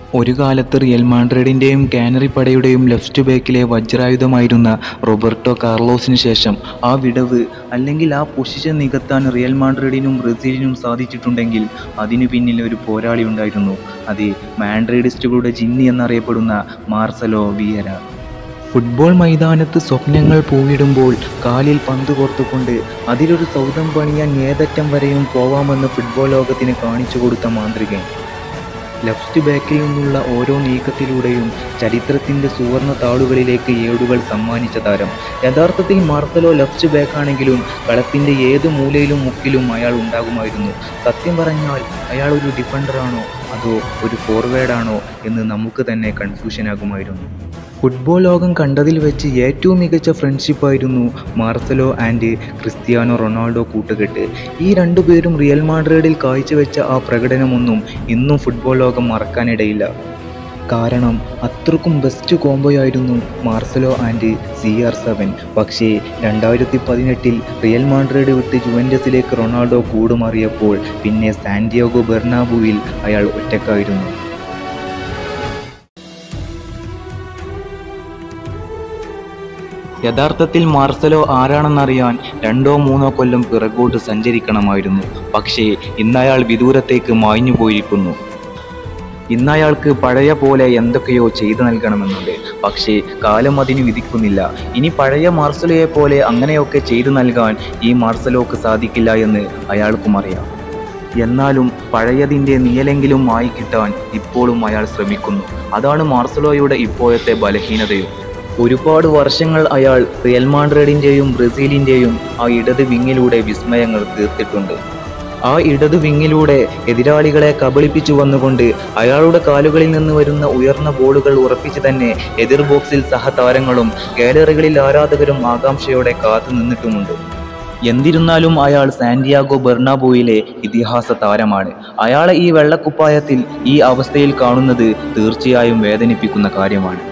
ഒരു കാലത്ത് റിയൽ മാഡ്രിഡിൻ്റെയും കാനറി പടയുടെയും ലെഫ്റ്റ് ബാക്കിലെ വജ്രായുധമായിരുന്ന റോബർട്ടോ കാർലോസിന് ശേഷം ആ വിടവ് അല്ലെങ്കിൽ ആ പൊസിഷൻ നികത്താൻ റിയൽ മാഡ്രിഡിനും ബ്രസീലിനും സാധിച്ചിട്ടുണ്ടെങ്കിൽ അതിനു പിന്നിൽ ഒരു പോരാളി ഉണ്ടായിരുന്നു അത് മാഡ്രിഡിസ്റ്റുകളുടെ ജിന്നി എന്നറിയപ്പെടുന്ന മാർസലോ വിയര ഫുട്ബോൾ മൈതാനത്ത് സ്വപ്നങ്ങൾ പൂവിടുമ്പോൾ കാലിൽ പന്ത് കോർത്തുകൊണ്ട് അതിലൊരു സൗധം പണിയാൻ ഏതറ്റം വരെയും പോവാമെന്ന് ഫുട്ബോൾ ലോകത്തിന് കാണിച്ചു കൊടുത്ത മാന്ത്രികൻ ലെഫ്റ്റ് ബാക്കിൽ നിന്നുള്ള ഓരോ നീക്കത്തിലൂടെയും ചരിത്രത്തിൻ്റെ സുവർണ താളുകളിലേക്ക് ഏടുകൾ സമ്മാനിച്ച താരം യഥാർത്ഥത്തിൽ മാർസലോ ലെഫ്റ്റ് ബാക്ക് ആണെങ്കിലും കളത്തിൻ്റെ ഏത് മൂലയിലും മുക്കിലും അയാൾ ഉണ്ടാകുമായിരുന്നു സത്യം പറഞ്ഞാൽ അയാൾ ഒരു ഡിഫൻഡറാണോ അതോ ഒരു ഫോർവേഡാണോ എന്ന് നമുക്ക് തന്നെ കൺഫ്യൂഷനാകുമായിരുന്നു ഫുട്ബോൾ ലോകം കണ്ടതിൽ വെച്ച് ഏറ്റവും മികച്ച ഫ്രണ്ട്ഷിപ്പായിരുന്നു മാർസലോ ആൻഡ് ക്രിസ്ത്യാനോ റൊണാൾഡോ കൂട്ടുകെട്ട് ഈ രണ്ടുപേരും റിയൽ മാഡ്രിഡിൽ കാഴ്ചവെച്ച ആ പ്രകടനമൊന്നും ഇന്നും ഫുട്ബോൾ ലോകം മറക്കാനിടയില്ല കാരണം അത്രക്കും ബെസ്റ്റ് കോംബോയായിരുന്നു Marcelo and C R seven പക്ഷേ രണ്ടായിരത്തി പതിനെട്ടിൽ റിയൽ മാഡ്രിഡ് വിട്ട് ജുവൻറ്റസിലേക്ക് റൊണാൾഡോ കൂടുമാറിയപ്പോൾ പിന്നെ സാന്റിയാഗോ ബെർണാബുവിൽ അയാൾ ഒറ്റക്കായിരുന്നു യഥാർത്ഥത്തിൽ മാർസലോ ആരാണെന്നറിയാൻ രണ്ടോ മൂന്നോ കൊല്ലം പിറകോട്ട് സഞ്ചരിക്കണമായിരുന്നു പക്ഷേ ഇന്നയാൾ വിദൂരത്തേക്ക് മായ്ഞ്ഞു പോയിരിക്കുന്നു ഇന്നയാൾക്ക് പഴയ പോലെ എന്തൊക്കെയോ ചെയ്തു നൽകണമെന്നുണ്ട് പക്ഷേ കാലം അതിന് വിധിക്കുന്നില്ല ഇനി പഴയ മാർസലോയെ പോലെ അങ്ങനെയൊക്കെ ചെയ്തു നൽകാൻ ഈ മാർസലോക്ക് സാധിക്കില്ല എന്ന് അയാൾക്കും അറിയാം എന്നാലും പഴയതിൻ്റെ നിയലെങ്കിലും മായി കിട്ടാൻ ഇപ്പോഴും അയാൾ ശ്രമിക്കുന്നു അതാണ് മാർസലോയുടെ ഇപ്പോഴത്തെ ബലഹീനതയും ഒരുപാട് വർഷങ്ങൾ അയാൾ റിയൽ മാഡ്രിഡിൻ്റെയും ബ്രസീലിൻ്റെയും ആ ഇടത് വിങ്ങിലൂടെ വിസ്മയങ്ങൾ തീർത്തിട്ടുണ്ട് ആ ഇടത് വിങ്ങിലൂടെ എതിരാളികളെ കബളിപ്പിച്ചു വന്നുകൊണ്ട് അയാളുടെ കാലുകളിൽ നിന്ന് വരുന്ന ഉയർന്ന ബോളുകൾ ഉറപ്പിച്ച് തന്നെ എതിർ ബോക്സിൽ സഹതാരങ്ങളും ഗാലറികളിൽ ആരാധകരും ആകാംക്ഷയോടെ കാത്തു നിന്നിട്ടുമുണ്ട് എന്നിരുന്നാലും അയാൾ സാന്റിയാഗോ ബെർണാബോയിലെ ഇതിഹാസ താരമാണ് അയാളെ ഈ വെള്ളക്കുപ്പായത്തിൽ ഈ അവസ്ഥയിൽ കാണുന്നത് തീർച്ചയായും വേദനിപ്പിക്കുന്ന കാര്യമാണ്